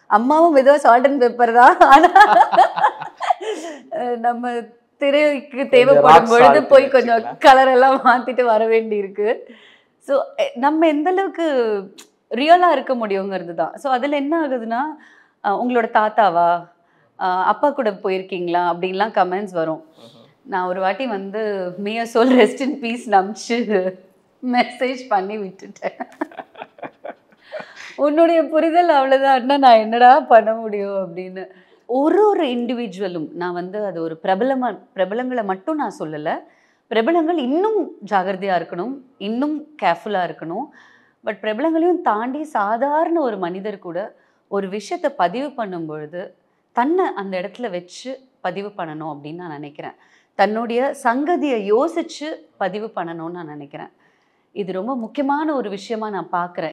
அம்மாவும் மெதுவாக salt and pepper தான் ஆனா அஹ் நம்ம திரைக்கு தேவைப்படும் rock பொழுது salt போய் கொஞ்சம் வச்சுக்கலாம். கலர் எல்லாம் மாத்திட்டு வர வேண்டி இருக்கு ஸோ நம்ம எந்த அளவுக்கு ரியலாக இருக்க முடியுங்கிறது தான் ஸோ அதில் என்ன ஆகுதுன்னா அஹ் உங்களோட தாத்தாவா அஹ் அப்பா கூட போயிருக்கீங்களா அப்படின்லாம் கமெண்ட்ஸ் வரும் நான் ஒரு வாட்டி வந்து மியா சொல் ரெஸ்ட் இன் பீஸ் நம்பிச்சு மெசேஜ் பண்ணி விட்டுட்டேன் உன்னுடைய புரிதல் அவ்வளோதான் நான் என்னடா பண்ண முடியும் அப்படின்னு ஒரு ஒரு இண்டிவிஜுவலும் நான் வந்து அது ஒரு பிரபலமா பிரபலங்களை மட்டும் நான் சொல்லலை பிரபலங்கள் இன்னும் ஜாகிரதையாக இருக்கணும் இன்னும் கேர்ஃபுல்லாக இருக்கணும் பட் பிரபலங்களையும் தாண்டி சாதாரண ஒரு மனிதர் கூட ஒரு விஷயத்தை பதிவு பண்ணும் பொழுது தன்னை அந்த இடத்துல வச்சு பதிவு பண்ணணும் அப்படின்னு நான் நினைக்கிறேன் தன்னுடைய சங்கதியை யோசிச்சு பதிவு பண்ணணும்னு நான் நினைக்கிறேன் இது ரொம்ப முக்கியமான ஒரு விஷயமா நான் பார்க்குறேன்